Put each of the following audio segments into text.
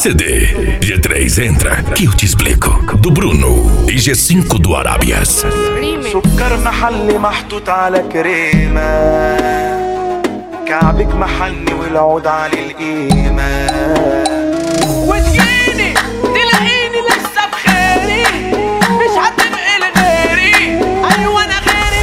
CD. G3 entra, que eu te explico. Do Bruno e G5 do Arábias. سكر محلي محطوط على كريمة كعبك محلي والعود على القيمة وتجيني تلاقيني لسه بخيري مش هتبقي لغيري ايوه انا غيري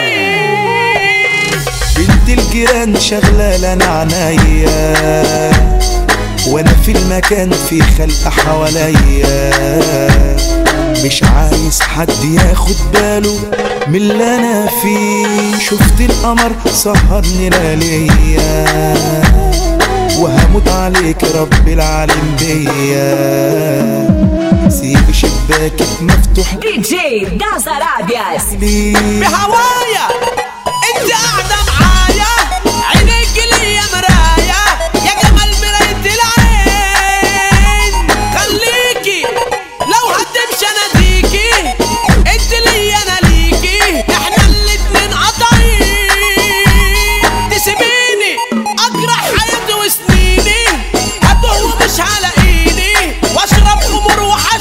مفيش بنت الجيران شغلة لنا عنايا وانا في المكان في خلق حواليا مش عايز حد ياخد باله من اللي انا فيه شفت القمر سهرني لياليا وهموت عليك رب العالم بيا سيب شباكك مفتوح DJ das Arábias. ليه بهوايا انت قاعده معايا عينيك ليا مرايه يا جمال مرايه العين خليكي لو هتمشي اناديكي انت ليا انا ليكي احنا الاتنين قطعين تسيبيني اجرح حياتي وسنيني هتوه مش هلاقيني واشرب خمور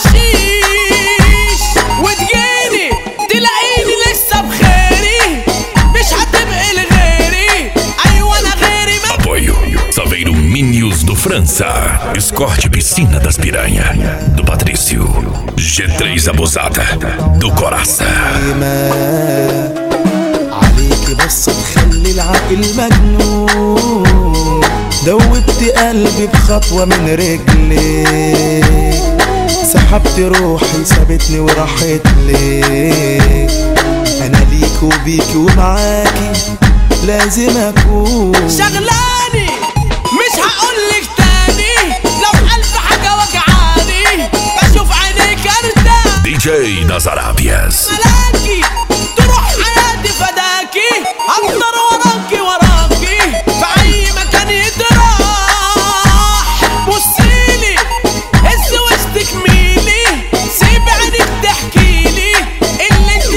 وحشيش وتجيني تلاقيني لسه بخيري مش هتبقي لغيري ايوه انا غيري ما Apoio. Saveiro Minios do França. Escorte Piscina das Piranha. Do Patrício. G3 Abusada. Do Coraça. ما عليك بس تخلي العقل مجنون دوبت قلبي بخطوة من رجلي سحبت روحي سابتني وراحت لي انا ليك وبيك ومعاكي لازم اكون شغلاني مش هقولك تاني لو ألف حاجة وجعاني بشوف عينيك ارتاح DJ das Arábias. ملاكي تروح حياتي فداكي هفضل وراكي وراكي في اي مكان يتراح بصيلي هز وشك ميلي سيب عينك تحكيلي اللي انت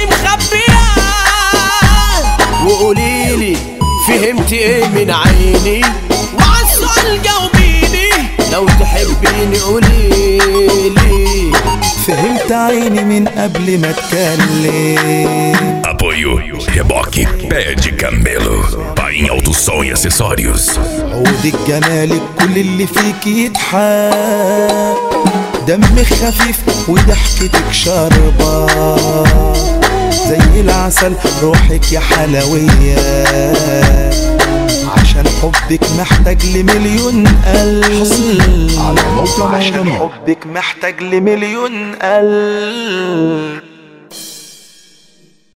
مخبياه وقوليلي فهمتي ايه من عيني وعلى السؤال جاوبيني لو تحبيني قوليلي فهمت عيني من قبل ما اتكلم Apoio. Reboque. Pé de Camelo. Pai em Alto Som e Acessórios. عودك جمالك كل اللي فيك يضحك دمك خفيف وضحكتك شاربة زي العسل روحك يا حلوية عشان حبك محتاج لمليون قلب عشان حبك محتاج لمليون قلب